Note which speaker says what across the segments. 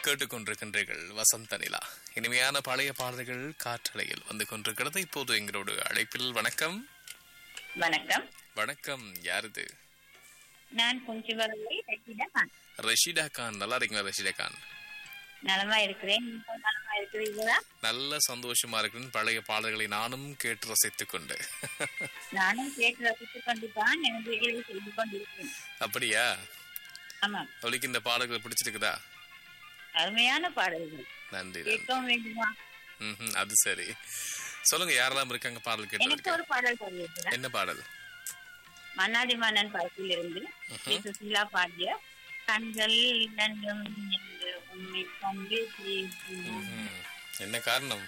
Speaker 1: கேட்டுக்கொண்டிருக்கின்றீர்கள் வசந்த நிலா இனிமையான பழைய பாடல்கள் காற்றலையில் வந்து கொண்டிருக்கிறது இப்போது எங்களோட அழைப்பில் வணக்கம்
Speaker 2: வணக்கம்
Speaker 1: வணக்கம் யாருது
Speaker 2: நான் குஞ்சிவரலை ரஷிதா
Speaker 1: ரஷீடா கான் நல்லா இருக்கீங்களா ரஷீடா கான்
Speaker 2: நலமா இருக்கிறேன் நீங்கள் நலமா இருக்கிறீங்களா
Speaker 1: நல்ல சந்தோஷமா இருக்குன்னு பழைய பாடல்களை நானும் கேட்டு ரசித்துக் கொண்டு
Speaker 2: நானும் கேட்டு ரசித்துக் கொண்டுதான் எனது வேலையை செய்து கொண்டிருக்கிறேன்
Speaker 1: அப்படியா
Speaker 2: ஆமா
Speaker 1: அவளுக்கு இந்த பாடல்கள் பிடிச்சிருக்குதா
Speaker 2: அருமையான பாடல்கள்
Speaker 1: நன்றி நன்றி
Speaker 2: கேட்கவும் வேண்டுமா
Speaker 1: ம்ஹும், அது சரி சொல்லுங்க யாரெல்லாம் இருக்காங்க பாடல்
Speaker 2: எனக்கு
Speaker 1: கேட்டு
Speaker 2: ஒரு பாடல் தெரிவிக்கிறேன்
Speaker 1: என்ன பாடல்
Speaker 2: மன்னாடி மன்னன் படத்தில் இருந்து ஸ்ரீ சுசீலா பாடிய கண்கள் இரண்டும் என்று உண்மை கண்டு பேசும்.
Speaker 1: ம்ஹும். என்ன காரணம்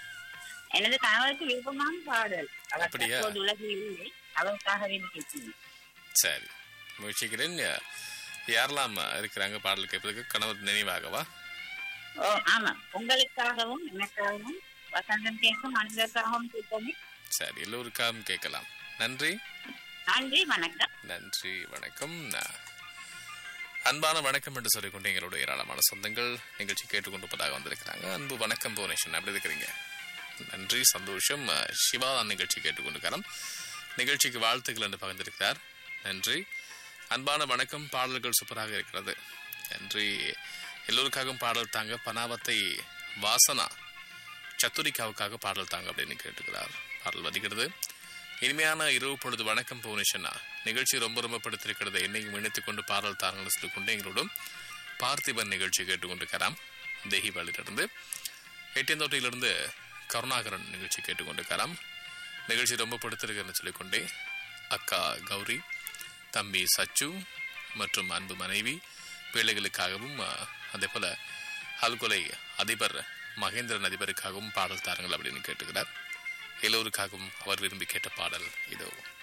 Speaker 2: எனது கணவருக்கு விருப்பமான பாடல் அவர்
Speaker 1: அப்படியா?
Speaker 2: தற்போது உலகில் இல்லை அவருக்காகவே கேட்கிறேன்
Speaker 1: சரி முயற்சிக்கிறேன் யாரெல்லாம் இருக்கிறாங்க பாடல் கேட்பதற்கு கணவர் நினைவாகவா
Speaker 2: ஓ ஆமா உங்களுக்காகவும் எனக்காகவும் வசந்தம் கேட்கும் அனைவருக்காகவும் கேட்போமே
Speaker 1: சரி எல்லோருக்காகவும் கேட்கலாம் நன்றி
Speaker 2: நன்றி வணக்கம்
Speaker 1: நன்றி வணக்கம் ந- அன்பான வணக்கம் என்று சொல்லிக்கொண்டு எங்களோட ஏராளமான சொந்தங்கள் நிகழ்ச்சி கேட்டுக்கொண்டிருப்பதாக வந்திருக்கிறாங்க அன்பு வணக்கம் புவனேஷன் அப்படி இருக்கிறீங்க நன்றி சந்தோஷம் அஹ், சிவா தான் நிகழ்ச்சி கேட்டுக்கொண்டிருக்கிறார் நிகழ்ச்சிக்கு வாழ்த்துக்கள் என்று பகிர்ந்திருக்கிறார் நன்றி அன்பான வணக்கம் பாடல்கள் சூப்பராக இருக்கிறது நன்றி எல்லோருக்காகவும் பாடல் தாங்க பனாவத்தை வாசனா சத்துரிக்காவுக்காக பாடல் தாங்க அப்படின்னு கேட்டுக்கிறார் பாடல் வருகிறது இனிமையான இரவு பொழுது வணக்கம் புவனேஷனா நிகழ்ச்சி ரொம்ப ரொம்ப படுத்திருக்கிறது என்னையும் இணைத்துக் கொண்டு பாடல் தாரங்கள் சொல்லிக் கொண்டு எங்களோடும் பார்த்திபன் நிகழ்ச்சி கேட்டுக்கொண்டிருக்கிறாம் தேகிவாலிலிருந்து எட்டியந்தோட்டையிலிருந்து கருணாகரன் நிகழ்ச்சி கேட்டுக்கொண்டிருக்கிறாம் நிகழ்ச்சி ரொம்ப படுத்திருக்கிறேன்னு சொல்லிக்கொண்டே அக்கா கௌரி தம்பி சச்சு மற்றும் அன்பு மனைவி பிள்ளைகளுக்காகவும் அஹ், அதே போல அல்கொலை அதிபர் மகேந்திரன் அதிபருக்காகவும் பாடல் தாருங்கள் அப்படின்னு கேட்டுக்கிறார் எல்லோருக்காகவும் அவர் விரும்பி கேட்ட பாடல் இதோ